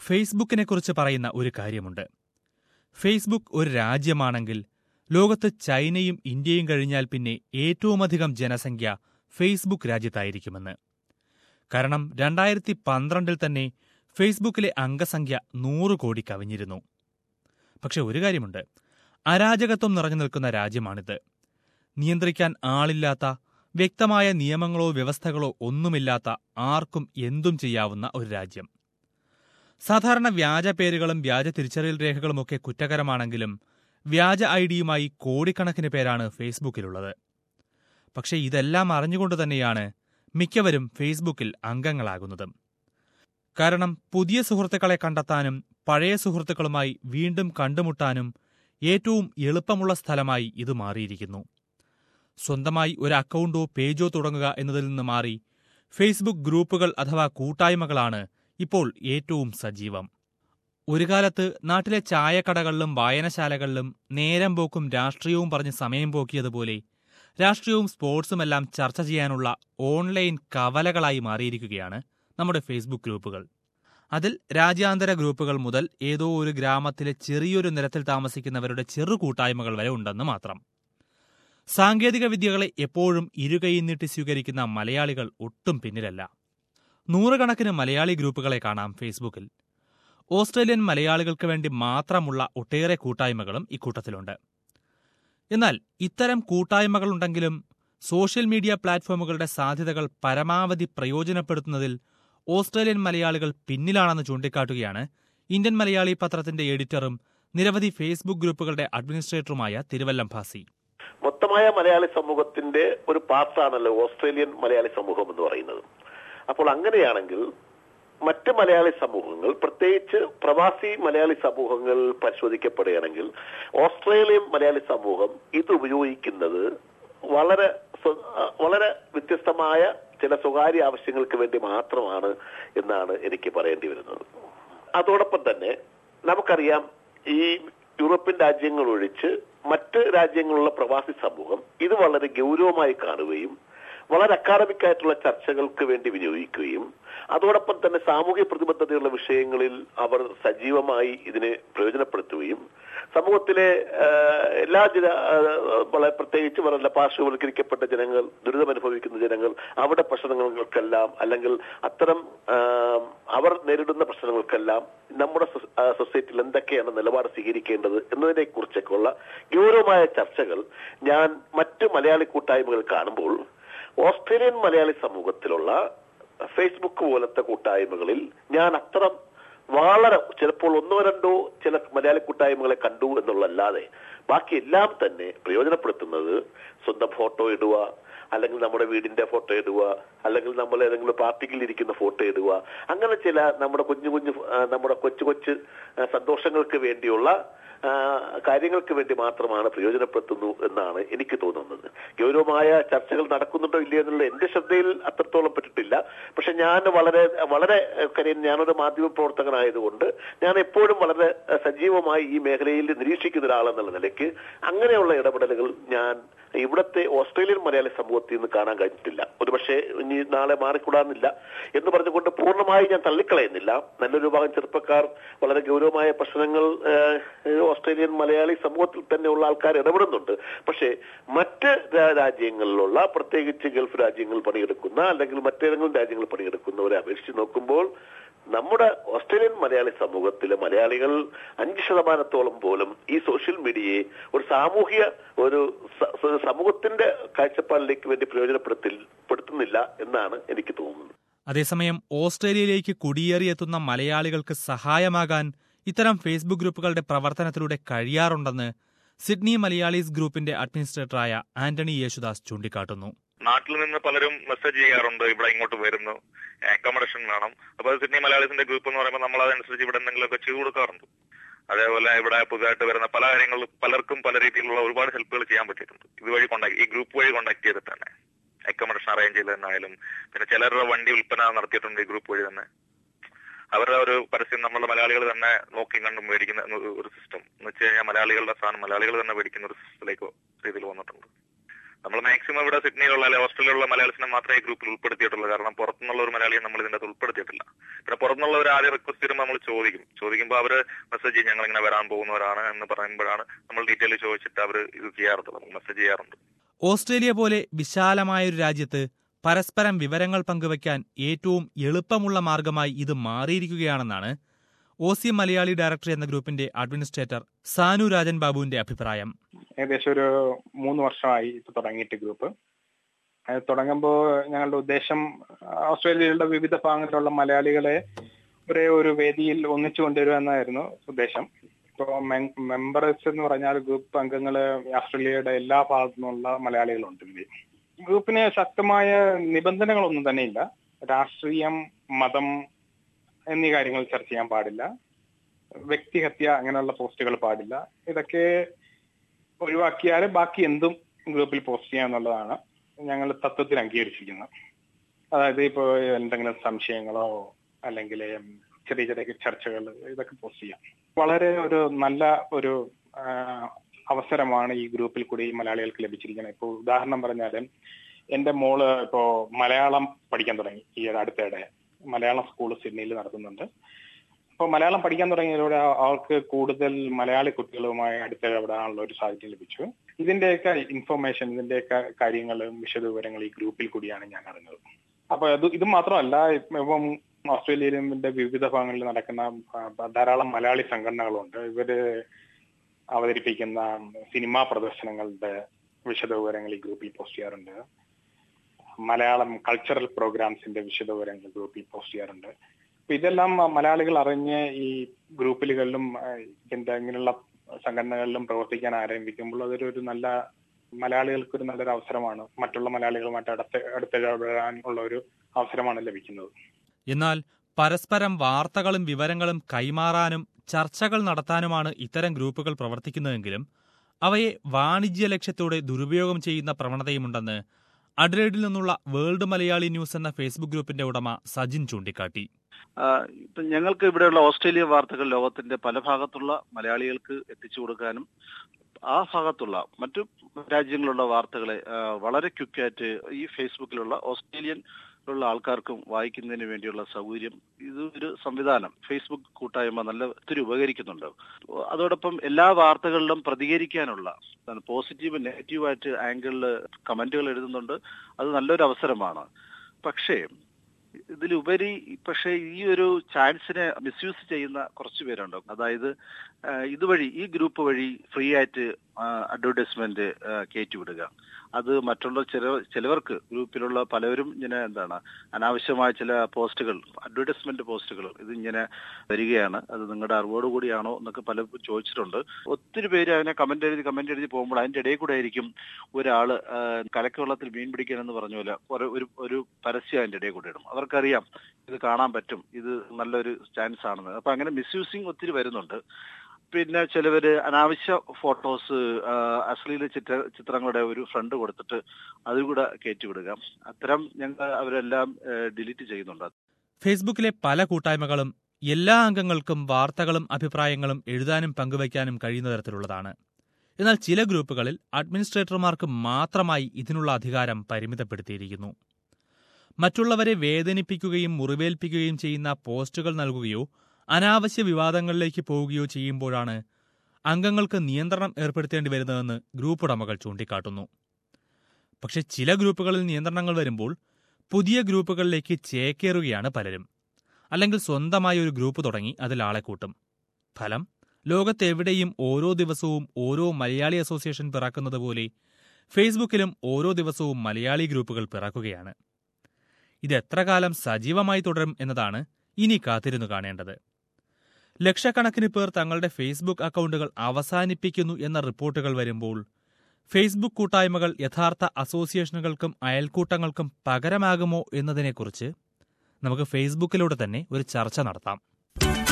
ഫേസ്ബുക്കിനെ കുറിച്ച് പറയുന്ന ഒരു കാര്യമുണ്ട് ഫേസ്ബുക്ക് ഒരു രാജ്യമാണെങ്കിൽ ലോകത്ത് ചൈനയും ഇന്ത്യയും കഴിഞ്ഞാൽ പിന്നെ ഏറ്റവുമധികം ജനസംഖ്യ ഫേസ്ബുക്ക് രാജ്യത്തായിരിക്കുമെന്ന് കാരണം രണ്ടായിരത്തി പന്ത്രണ്ടിൽ തന്നെ ഫേസ്ബുക്കിലെ അംഗസംഖ്യ നൂറ് കോടി കവിഞ്ഞിരുന്നു പക്ഷെ ഒരു കാര്യമുണ്ട് അരാജകത്വം നിറഞ്ഞു നിൽക്കുന്ന രാജ്യമാണിത് നിയന്ത്രിക്കാൻ ആളില്ലാത്ത വ്യക്തമായ നിയമങ്ങളോ വ്യവസ്ഥകളോ ഒന്നുമില്ലാത്ത ആർക്കും എന്തും ചെയ്യാവുന്ന ഒരു രാജ്യം സാധാരണ വ്യാജ പേരുകളും വ്യാജ തിരിച്ചറിയൽ രേഖകളുമൊക്കെ കുറ്റകരമാണെങ്കിലും വ്യാജ ഐ ഡിയുമായി കോടിക്കണക്കിന് പേരാണ് ഫേസ്ബുക്കിലുള്ളത് പക്ഷേ ഇതെല്ലാം അറിഞ്ഞുകൊണ്ട് തന്നെയാണ് മിക്കവരും ഫേസ്ബുക്കിൽ അംഗങ്ങളാകുന്നത് കാരണം പുതിയ സുഹൃത്തുക്കളെ കണ്ടെത്താനും പഴയ സുഹൃത്തുക്കളുമായി വീണ്ടും കണ്ടുമുട്ടാനും ഏറ്റവും എളുപ്പമുള്ള സ്ഥലമായി ഇത് മാറിയിരിക്കുന്നു സ്വന്തമായി ഒരു അക്കൗണ്ടോ പേജോ തുടങ്ങുക എന്നതിൽ നിന്ന് മാറി ഫേസ്ബുക്ക് ഗ്രൂപ്പുകൾ അഥവാ കൂട്ടായ്മകളാണ് ഇപ്പോൾ ഏറ്റവും സജീവം ഒരു കാലത്ത് നാട്ടിലെ ചായക്കടകളിലും വായനശാലകളിലും നേരം പോക്കും രാഷ്ട്രീയവും പറഞ്ഞ് സമയം പോക്കിയതുപോലെ രാഷ്ട്രീയവും സ്പോർട്സുമെല്ലാം ചർച്ച ചെയ്യാനുള്ള ഓൺലൈൻ കവലകളായി മാറിയിരിക്കുകയാണ് നമ്മുടെ ഫേസ്ബുക്ക് ഗ്രൂപ്പുകൾ അതിൽ രാജ്യാന്തര ഗ്രൂപ്പുകൾ മുതൽ ഏതോ ഒരു ഗ്രാമത്തിലെ ചെറിയൊരു നിരത്തിൽ താമസിക്കുന്നവരുടെ ചെറു കൂട്ടായ്മകൾ വരെ ഉണ്ടെന്ന് മാത്രം സാങ്കേതിക വിദ്യകളെ എപ്പോഴും ഇരുകൈ നീട്ടി സ്വീകരിക്കുന്ന മലയാളികൾ ഒട്ടും പിന്നിലല്ല നൂറുകണക്കിന് മലയാളി ഗ്രൂപ്പുകളെ കാണാം ഫേസ്ബുക്കിൽ ഓസ്ട്രേലിയൻ മലയാളികൾക്ക് വേണ്ടി മാത്രമുള്ള ഒട്ടേറെ കൂട്ടായ്മകളും ഇക്കൂട്ടത്തിലുണ്ട് എന്നാൽ ഇത്തരം കൂട്ടായ്മകളുണ്ടെങ്കിലും സോഷ്യൽ മീഡിയ പ്ലാറ്റ്ഫോമുകളുടെ സാധ്യതകൾ പരമാവധി പ്രയോജനപ്പെടുത്തുന്നതിൽ ഓസ്ട്രേലിയൻ മലയാളികൾ പിന്നിലാണെന്ന് ചൂണ്ടിക്കാട്ടുകയാണ് ഇന്ത്യൻ മലയാളി പത്രത്തിന്റെ എഡിറ്ററും നിരവധി ഫേസ്ബുക്ക് ഗ്രൂപ്പുകളുടെ അഡ്മിനിസ്ട്രേറ്ററുമായ തിരുവല്ലം ഭാസി മൊത്തമായ മലയാളി സമൂഹത്തിന്റെ ഒരു പാർട്ടാണല്ലോ ഓസ്ട്രേലിയൻ മലയാളി സമൂഹം എന്ന് പറയുന്നത് അപ്പോൾ അങ്ങനെയാണെങ്കിൽ മറ്റ് മലയാളി സമൂഹങ്ങൾ പ്രത്യേകിച്ച് പ്രവാസി മലയാളി സമൂഹങ്ങൾ പരിശോധിക്കപ്പെടുകയാണെങ്കിൽ ഓസ്ട്രേലിയൻ മലയാളി സമൂഹം ഇത് ഉപയോഗിക്കുന്നത് വളരെ സ്വ- വളരെ വ്യത്യസ്തമായ ചില സ്വകാര്യ ആവശ്യങ്ങൾക്ക് വേണ്ടി മാത്രമാണ് എന്നാണ് എനിക്ക് പറയേണ്ടി വരുന്നത് അതോടൊപ്പം തന്നെ നമുക്കറിയാം ഈ യൂറോപ്യൻ രാജ്യങ്ങൾ ഒഴിച്ച് മറ്റ് രാജ്യങ്ങളിലുള്ള പ്രവാസി സമൂഹം ഇത് വളരെ ഗൗരവമായി കാണുകയും വളരെ അക്കാഡമിക് ആയിട്ടുള്ള ചർച്ചകൾക്ക് വേണ്ടി വിനിയോഗിക്കുകയും അതോടൊപ്പം തന്നെ സാമൂഹ്യ പ്രതിബദ്ധതയുള്ള വിഷയങ്ങളിൽ അവർ സജീവമായി ഇതിനെ പ്രയോജനപ്പെടുത്തുകയും സമൂഹത്തിലെ ആ, എല്ലാ ജന ആ, വളരെ പ്രത്യേകിച്ച് വളരെ പാർശ്വവൽക്കരിക്കപ്പെട്ട ജനങ്ങൾ ദുരിതമനുഭവിക്കുന്ന ജനങ്ങൾ അവരുടെ പ്രശ്നങ്ങൾക്കെല്ലാം അല്ലെങ്കിൽ അത്തരം ആ, അവർ നേരിടുന്ന പ്രശ്നങ്ങൾക്കെല്ലാം നമ്മുടെ സൊ- ആ, സൊസൈറ്റിയിൽ എന്തൊക്കെയാണ് നിലപാട് സ്വീകരിക്കേണ്ടത് എന്നതിനെ കുറിച്ചൊക്കെയുള്ള ഗൗരവമായ ചർച്ചകൾ ഞാൻ മറ്റ് മലയാളി കൂട്ടായ്മകൾ കാണുമ്പോൾ ഓസ്ട്രേലിയൻ മലയാളി സമൂഹത്തിലുള്ള ഫേസ്ബുക്ക് പോലത്തെ കൂട്ടായ്മകളിൽ ഞാൻ അത്ര വളരെ ചിലപ്പോൾ ഒന്നോ രണ്ടോ ചില മലയാളി കൂട്ടായ്മകളെ കണ്ടു എന്നുള്ളല്ലാതെ ബാക്കി എല്ലാം തന്നെ പ്രയോജനപ്പെടുത്തുന്നത് സ്വന്തം ഫോട്ടോ ഇടുക അല്ലെങ്കിൽ നമ്മുടെ വീടിന്റെ ഫോട്ടോ ഇടുക അല്ലെങ്കിൽ നമ്മൾ ഏതെങ്കിലും പാർട്ടിയിൽ ഇരിക്കുന്ന ഫോട്ടോ ഇടുക അങ്ങനെ ചില നമ്മുടെ കുഞ്ഞു കുഞ്ഞു ആ, നമ്മുടെ കൊച്ചു കൊച്ചു ആ, സന്തോഷങ്ങൾക്ക് വേണ്ടിയുള്ള ആ, കാര്യങ്ങൾക്ക് വേണ്ടി മാത്രമാണ് പ്രയോജനപ്പെടുത്തുന്നു എന്നാണ് എനിക്ക് തോന്നുന്നത് ഗൗരവമായ ചർച്ചകൾ നടക്കുന്നുണ്ടോ ഇല്ലയോ എന്നുള്ള എന്റെ ശ്രദ്ധയിൽ അത്രത്തോളം പെട്ടിട്ടില്ല പക്ഷെ ഞാൻ വളരെ വളരെ ഏഹ്, കാര്യം ഞാനൊരു മാധ്യമ പ്രവർത്തകനായതുകൊണ്ട് ഞാൻ എപ്പോഴും വളരെ ഏഹ്, സജീവമായി ഈ മേഖലയിൽ നിരീക്ഷിക്കുന്ന ഒരാളെന്നുള്ള നിലയ്ക്ക് അങ്ങനെയുള്ള ഇടപെടലുകൾ ഞാൻ ഇവിടത്തെ ഓസ്ട്രേലിയൻ മലയാളി സമൂഹത്തിൽ നിന്ന് കാണാൻ കഴിഞ്ഞിട്ടില്ല ഒരുപക്ഷെ ഇനി നാളെ മാറിക്കൂടാന്നില്ല എന്ന് പറഞ്ഞുകൊണ്ട് പൂർണ്ണമായി ഞാൻ തള്ളിക്കളയുന്നില്ല നല്ലൊരു ഭാഗം ചെറുപ്പക്കാർ വളരെ ഗൗരവമായ പ്രശ്നങ്ങൾ ഏഹ്, ഓസ്ട്രേലിയൻ മലയാളി സമൂഹത്തിൽ തന്നെയുള്ള ആൾക്കാർ ഇടപെടുന്നുണ്ട് പക്ഷേ മറ്റ് രാ- രാജ്യങ്ങളിലുള്ള പ്രത്യേകിച്ച് ഗൾഫ് രാജ്യങ്ങൾ പണിയെടുക്കുന്ന അല്ലെങ്കിൽ മറ്റേതെങ്കിലും രാജ്യങ്ങൾ പണിയെടുക്കുന്നവരെ അപേക്ഷിച്ച് നോക്കുമ്പോൾ നമ്മുടെ ഓസ്ട്രേലിയൻ മലയാളി സമൂഹത്തിലെ മലയാളികൾ അഞ്ച് ശതമാനത്തോളം പോലും ഈ സോഷ്യൽ മീഡിയയെ ഒരു സാമൂഹ്യ ഒരു സ- സ- സമൂഹത്തിന്റെ കാഴ്ചപ്പാടിലേക്ക് വേണ്ടി പ്രയോജനപ്പെടുത്തിൽ പെടുത്തുന്നില്ല എന്നാണ് എനിക്ക് തോന്നുന്നത് അതേസമയം ഓസ്ട്രേലിയയിലേക്ക് കുടിയേറിയെത്തുന്ന മലയാളികൾക്ക് സഹായമാകാൻ ഇത്തരം ഫേസ്ബുക്ക് ഗ്രൂപ്പുകളുടെ പ്രവർത്തനത്തിലൂടെ കഴിയാറുണ്ടെന്ന് സിഡ്നി മലയാളീസ് ഗ്രൂപ്പിന്റെ അഡ്മിനിസ്ട്രേറ്ററായ ആന്റണി യേശുദാസ് ചൂണ്ടിക്കാട്ടുന്നു നാട്ടിൽ നിന്ന് പലരും മെസ്സേജ് ചെയ്യാറുണ്ട് ഇവിടെ ഇങ്ങോട്ട് വരുന്നു അക്കോമഡേഷൻ വേണം അപ്പൊ അത് സിഡ്നി മലയാളീസിന്റെ ഗ്രൂപ്പ് എന്ന് പറയുമ്പോൾ നമ്മൾ അതനുസരിച്ച് ഇവിടെ എന്തെങ്കിലുമൊക്കെ ചെയ്തു കൊടുക്കാറുണ്ട് അതേപോലെ ഇവിടെ പുതുതായിട്ട് വരുന്ന പല കാര്യങ്ങളും പലർക്കും പല രീതിയിലുള്ള ഒരുപാട് ഹെൽപ്പുകൾ ചെയ്യാൻ പറ്റിയിട്ടുണ്ട് ഇതുവഴി കോണ്ടാക്ട് ഈ ഗ്രൂപ്പ് വഴി കോണ്ടാക്ട് ചെയ്തിട്ട് തന്നെ അക്കോമഡേഷൻ അറേഞ്ച് ചെയ്തതെന്നായാലും പിന്നെ ചിലരുടെ വണ്ടി വിൽപ്പന നടത്തിയിട്ടുണ്ട് ഈ ഗ്രൂപ്പ് വഴി തന്നെ അവരുടെ ഒരു പരസ്യം നമ്മുടെ മലയാളികൾ തന്നെ നോക്കി കണ്ടും മേടിക്കുന്ന ഒരു- ഒരു സിസ്റ്റം എന്ന് വെച്ച് കഴിഞ്ഞാൽ മലയാളികളുടെ സാധനം മലയാളികൾ തന്നെ മേടിക്കുന്ന ഒരു സിസ്റ്റത്തിലേക്ക് രീതിയിൽ വന്നിട്ടുണ്ട് നമ്മൾ മാക്സിമം ഇവിടെ സിഡ്നിയിലുള്ള അല്ലെങ്കിൽ ഓസ്ട്രേലിയയിലുള്ള മലയാളിസിനെ മാത്രമേ ഈ ഗ്രൂപ്പിൽ ഉൾപ്പെടുത്തിയിട്ടുള്ളൂ കാരണം പുറത്തുനിന്നുള്ള ഒരു മലയാളിയെ നമ്മൾ ഇതിന്റെ അകത്ത് ഉൾപ്പെടുത്തിയിട്ടില്ല പിന്നെ പുറത്തുനിന്ന് പുറത്തുനിന്നുള്ള ഒരു ആദ്യം റിക്വസ്റ്റ് വരുമ്പോൾ നമ്മൾ ചോദിക്കും ചോദിക്കുമ്പോൾ അവര് മെസ്സേജ് ചെയ്യും ഞങ്ങൾ ഇങ്ങനെ വരാൻ പോകുന്നവരാണ് എന്ന് പറയുമ്പോഴാണ് നമ്മൾ ഡീറ്റെയിൽ ചോദിച്ചിട്ട് അവർ ഇത് ചെയ്യാറുണ്ട് നമുക്ക് മെസ്സേജ് ചെയ്യാറുണ്ട് ഓസ്ട്രേലിയ പോലെ വിശാലമായൊരു രാജ്യത്ത് പരസ്പരം വിവരങ്ങൾ പങ്കുവയ്ക്കാൻ ഏറ്റവും എളുപ്പമുള്ള മാർഗമായി ഇത് മാറിയിരിക്കുകയാണെന്നാണ് ഒ സി മലയാളി ഡയറക്ടർ എന്ന ഗ്രൂപ്പിന്റെ അഡ്മിനിസ്ട്രേറ്റർ സാനു രാജൻ ബാബുവിന്റെ അഭിപ്രായം ഏകദേശം ഒരു മൂന്ന് വർഷമായി ഇപ്പൊ തുടങ്ങിയിട്ട് ഗ്രൂപ്പ് അത് തുടങ്ങുമ്പോൾ ഞങ്ങളുടെ ഉദ്ദേശം ഓസ്ട്രേലിയയുടെ വിവിധ ഭാഗങ്ങളിലുള്ള മലയാളികളെ ഒരേ ഒരു വേദിയിൽ ഒന്നിച്ചു കൊണ്ടുവരിക എന്നായിരുന്നു ഉദ്ദേശം ഇപ്പോൾ മെമ്പേഴ്സ് എന്ന് പറഞ്ഞാൽ ഗ്രൂപ്പ് അംഗങ്ങൾ ഓസ്ട്രേലിയയുടെ എല്ലാ ഭാഗത്തു നിന്നുള്ള മലയാളികളുണ്ട് ഇതിൽ ഗ്രൂപ്പിന് ശക്തമായ നിബന്ധനകളൊന്നും തന്നെയില്ല രാഷ്ട്രീയം മതം എന്നീ കാര്യങ്ങൾ ചർച്ച ചെയ്യാൻ പാടില്ല വ്യക്തിഹത്യ അങ്ങനെയുള്ള പോസ്റ്റുകൾ പാടില്ല ഇതൊക്കെ ഒഴിവാക്കിയാൽ ബാക്കി എന്തും ഗ്രൂപ്പിൽ പോസ്റ്റ് ചെയ്യാന്നുള്ളതാണ് ഞങ്ങൾ തത്വത്തിൽ അംഗീകരിച്ചിരിക്കുന്നത് അതായത് ഇപ്പോൾ എന്തെങ്കിലും സംശയങ്ങളോ അല്ലെങ്കിൽ ചെറിയ ചെറിയ ചർച്ചകൾ ഇതൊക്കെ പോസ്റ്റ് ചെയ്യാം വളരെ ഒരു നല്ല ഒരു ആ, അവസരമാണ് ഈ ഗ്രൂപ്പിൽ കൂടി മലയാളികൾക്ക് ലഭിച്ചിരിക്കുന്നത് ഇപ്പോൾ ഉദാഹരണം പറഞ്ഞാൽ എന്റെ മോള് ഇപ്പോ മലയാളം പഠിക്കാൻ തുടങ്ങി ഈ ഒരു അടുത്തിടെ മലയാളം സ്കൂൾ സിഡ്നിയിൽ നടത്തുന്നുണ്ട് അപ്പോൾ മലയാളം പഠിക്കാൻ തുടങ്ങിയതോടെ ആ- അവർക്ക് കൂടുതൽ മലയാളി കുട്ടികളുമായി അടുത്തിടപെടാനുള്ള ഒരു സാഹചര്യം ലഭിച്ചു ഇതിന്റെയൊക്കെ ഇൻഫർമേഷൻ ഇതിന്റെയൊക്കെ കാര്യങ്ങളും വിശദവിവരങ്ങൾ ഈ ഗ്രൂപ്പിൽ കൂടിയാണ് ഞാൻ അറിഞ്ഞത് അപ്പൊ ഇത് ഇത് മാത്രമല്ല ഇപ്പം ഓസ്ട്രേലിയയിലെ വിവിധ ഭാഗങ്ങളിൽ നടക്കുന്ന ആ, ധാരാളം മലയാളി സംഘടനകളുണ്ട് ഇവര് അവതരിപ്പിക്കുന്ന സിനിമാ പ്രദർശനങ്ങളുടെ വിശദവിവരങ്ങൾ ഈ ഗ്രൂപ്പിൽ പോസ്റ്റ് ചെയ്യാറുണ്ട് മലയാളം കൾച്ചറൽ പ്രോഗ്രാംസിന്റെ വിശദവിവരങ്ങൾ ഗ്രൂപ്പിൽ പോസ്റ്റ് ചെയ്യാറുണ്ട് അപ്പൊ ഇതെല്ലാം മലയാളികൾ അറിഞ്ഞ് ഈ ഗ്രൂപ്പിലുകളിലും ആ, ഇതിന്റെ ഇങ്ങനെയുള്ള സംഘടനകളിലും പ്രവർത്തിക്കാൻ ആരംഭിക്കുമ്പോൾ അതൊരു ഒരു നല്ല മലയാളികൾക്ക് ഒരു നല്ലൊരു അവസരമാണ് മറ്റുള്ള മലയാളികളുമായിട്ട് അടുത്ത് അടുത്തിടപെടാനുള്ള ഒരു അവസരമാണ് ലഭിക്കുന്നത് എന്നാൽ പരസ്പരം വാർത്തകളും വിവരങ്ങളും കൈമാറാനും ചർച്ചകൾ നടത്താനുമാണ് ഇത്തരം ഗ്രൂപ്പുകൾ പ്രവർത്തിക്കുന്നതെങ്കിലും അവയെ വാണിജ്യ ലക്ഷ്യത്തോടെ ദുരുപയോഗം ചെയ്യുന്ന പ്രവണതയുമുണ്ടെന്ന് അഡ്രൈഡിൽ നിന്നുള്ള വേൾഡ് മലയാളി ന്യൂസ് എന്ന ഫേസ്ബുക്ക് ഗ്രൂപ്പിന്റെ ഉടമ സജിൻ ചൂണ്ടിക്കാട്ടി ആ, ഇപ്പം ഞങ്ങൾക്ക് ഇവിടെയുള്ള ഓസ്ട്രേലിയ വാർത്തകൾ ലോകത്തിന്റെ പല ഭാഗത്തുള്ള മലയാളികൾക്ക് എത്തിച്ചു കൊടുക്കാനും ആ ഭാഗത്തുള്ള മറ്റു രാജ്യങ്ങളിലുള്ള വാർത്തകളെ ആ, വളരെ ക്വിക്കായിട്ട് ഈ ഫേസ്ബുക്കിലുള്ള ഓസ്ട്രേലിയൻ ഉള്ള ആൾക്കാർക്കും വായിക്കുന്നതിന് വേണ്ടിയുള്ള സൗകര്യം ഇത് ഒരു സംവിധാനം ഫേസ്ബുക്ക് കൂട്ടായ്മ നല്ല ഒത്തിരി ഉപകരിക്കുന്നുണ്ട് അതോടൊപ്പം എല്ലാ വാർത്തകളിലും പ്രതികരിക്കാനുള്ള പോസിറ്റീവ് നെഗറ്റീവായിട്ട് ആംഗിളിൽ കമന്റുകൾ എഴുതുന്നുണ്ട് അത് നല്ലൊരു അവസരമാണ് പക്ഷേ ഇതിലുപരി പക്ഷേ ഈ ഒരു ചാൻസിനെ മിസ്യൂസ് ചെയ്യുന്ന കുറച്ച് പേരുണ്ട് അതായത് ആ, ഇതുവഴി ഈ ഗ്രൂപ്പ് വഴി ഫ്രീ ആയിട്ട് അഡ്വർടൈസ്മെന്റ് കയറ്റിവിടുക അത് മറ്റുള്ള ചില ചിലവർക്ക് ഗ്രൂപ്പിലുള്ള പലരും ഇങ്ങനെ എന്താണ് അനാവശ്യമായ ചില പോസ്റ്റുകൾ അഡ്വർടൈസ്മെന്റ് പോസ്റ്റുകൾ ഇത് ഇങ്ങനെ വരികയാണ് അത് നിങ്ങളുടെ അറിവോട് കൂടിയാണോ എന്നൊക്കെ പലരും ചോദിച്ചിട്ടുണ്ട് ഒത്തിരി പേര് അതിനെ കമന്റ് എഴുതി കമന്റ് എഴുതി പോകുമ്പോൾ അതിന്റെ ഇടയിൽ കൂടെ ആയിരിക്കും ഒരാള് ആ, കലക്ക് വെള്ളത്തിൽ മീൻ പിടിക്കാനെന്ന് പറഞ്ഞ പോലെ ഒരു- ഒരു ഒരു പരസ്യം അതിന്റെ ഇടയിൽ കൂടെ ഇടും അവർക്കറിയാം ഇത് കാണാൻ പറ്റും ഇത് നല്ലൊരു ചാൻസ് ആണെന്ന് അപ്പൊ അങ്ങനെ മിസ്യൂസിങ് ഒത്തിരി വരുന്നുണ്ട് പിന്നെ ചിലവര് അനാവശ്യ ഫോട്ടോസ് അശ്ലീല ചിത്ര ചിത്രങ്ങളുടെ ഒരു ഫ്രണ്ട് കൊടുത്തിട്ട് അതുകൂടെ കയറ്റിവിടുക അത്തരം ഞങ്ങൾ അവരെല്ലാം ഡിലീറ്റ് ചെയ്യുന്നുണ്ട് ഫേസ്ബുക്കിലെ പല കൂട്ടായ്മകളും എല്ലാ അംഗങ്ങൾക്കും വാർത്തകളും അഭിപ്രായങ്ങളും എഴുതാനും പങ്കുവയ്ക്കാനും കഴിയുന്ന തരത്തിലുള്ളതാണ് എന്നാൽ ചില ഗ്രൂപ്പുകളിൽ അഡ്മിനിസ്ട്രേറ്റർമാർക്ക് മാത്രമായി ഇതിനുള്ള അധികാരം പരിമിതപ്പെടുത്തിയിരിക്കുന്നു മറ്റുള്ളവരെ വേദനിപ്പിക്കുകയും മുറിവേൽപ്പിക്കുകയും ചെയ്യുന്ന പോസ്റ്റുകൾ നൽകുകയോ അനാവശ്യ വിവാദങ്ങളിലേക്ക് പോവുകയോ ചെയ്യുമ്പോഴാണ് അംഗങ്ങൾക്ക് നിയന്ത്രണം ഏർപ്പെടുത്തേണ്ടി വരുന്നതെന്ന് ഗ്രൂപ്പ് ഉടമകൾ ചൂണ്ടിക്കാട്ടുന്നു പക്ഷെ ചില ഗ്രൂപ്പുകളിൽ നിയന്ത്രണങ്ങൾ വരുമ്പോൾ പുതിയ ഗ്രൂപ്പുകളിലേക്ക് ചേക്കേറുകയാണ് പലരും അല്ലെങ്കിൽ സ്വന്തമായി ഒരു ഗ്രൂപ്പ് തുടങ്ങി അതിൽ ആളെ കൂട്ടും ഫലം ലോകത്തെവിടെയും ഓരോ ദിവസവും ഓരോ മലയാളി അസോസിയേഷൻ പിറക്കുന്നത് പോലെ ഫേസ്ബുക്കിലും ഓരോ ദിവസവും മലയാളി ഗ്രൂപ്പുകൾ പിറക്കുകയാണ് ഇത് എത്ര കാലം സജീവമായി തുടരും എന്നതാണ് ഇനി കാത്തിരുന്നു കാണേണ്ടത് ലക്ഷക്കണക്കിന് പേർ തങ്ങളുടെ ഫേസ്ബുക്ക് അക്കൗണ്ടുകൾ അവസാനിപ്പിക്കുന്നു എന്ന റിപ്പോർട്ടുകൾ വരുമ്പോൾ ഫേസ്ബുക്ക് കൂട്ടായ്മകൾ യഥാർത്ഥ അസോസിയേഷനുകൾക്കും അയൽക്കൂട്ടങ്ങൾക്കും പകരമാകുമോ എന്നതിനെക്കുറിച്ച് നമുക്ക് ഫേസ്ബുക്കിലൂടെ തന്നെ ഒരു ചർച്ച നടത്താം